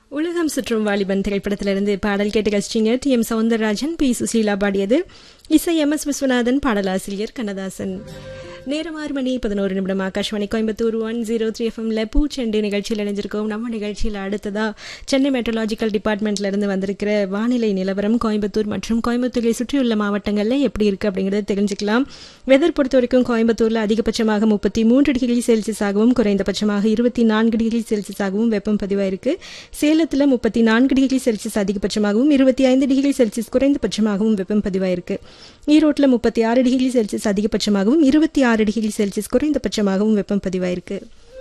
உலகம் சுற்றும் வாலிபன் திரைப்படத்திலிருந்து பாடல் கேட்டு கழிச்சிங்க T M Soundararajan P Susheela பாடியது இசை எம் எஸ் விஸ்வநாதன் பாடலாசிரியர் கண்ணதாசன் நேரம் ஆறு மணி பதினோரு நிமிடம் Akashvani Coimbatore one zero three எஃப்எம்ல பூச்செண்டு நிகழ்ச்சியில் இணைஞ்சிருக்கோம் நம்ம நிகழ்ச்சியில் அடுத்ததா சென்னை மெட்ரலாஜிக்கல் டிபார்ட்மெண்ட்ல இருந்து வந்திருக்கிற வானிலை நிலவரம் கோயம்புத்தூர் மற்றும் கோயம்புத்தூரை சுற்றியுள்ள மாவட்டங்களில் எப்படி இருக்கு அப்படிங்கறத தெரிஞ்சுக்கலாம் வெதர் பொறுத்த வரைக்கும் கோயம்புத்தூர்ல அதிகபட்சமாக முப்பத்தி மூன்று டிகிரி செல்சியஸாகவும் குறைந்தபட்சமாக இருபத்தி நான்கு டிகிரி செல்சியஸாகவும் வெப்பம் பதிவாயிருக்கு சேலத்தில் முப்பத்தி நான்கு டிகிரி செல்சியஸ் அதிகபட்சமாகவும் இருபத்தி ஐந்து டிகிரி செல்சியஸ் குறைந்தபட்சமாகவும் வெப்பம் பதிவாயிருக்கு ஈரோட்டில் முப்பத்தி ஆறு டிகிரி செல்சியஸ் அதிகபட்சமாகவும் இருபத்தி ஆறு டிகிரி செல்சியஸ் குறைந்தபட்சமாகவும் வெப்பம் பதிவாயிருக்கு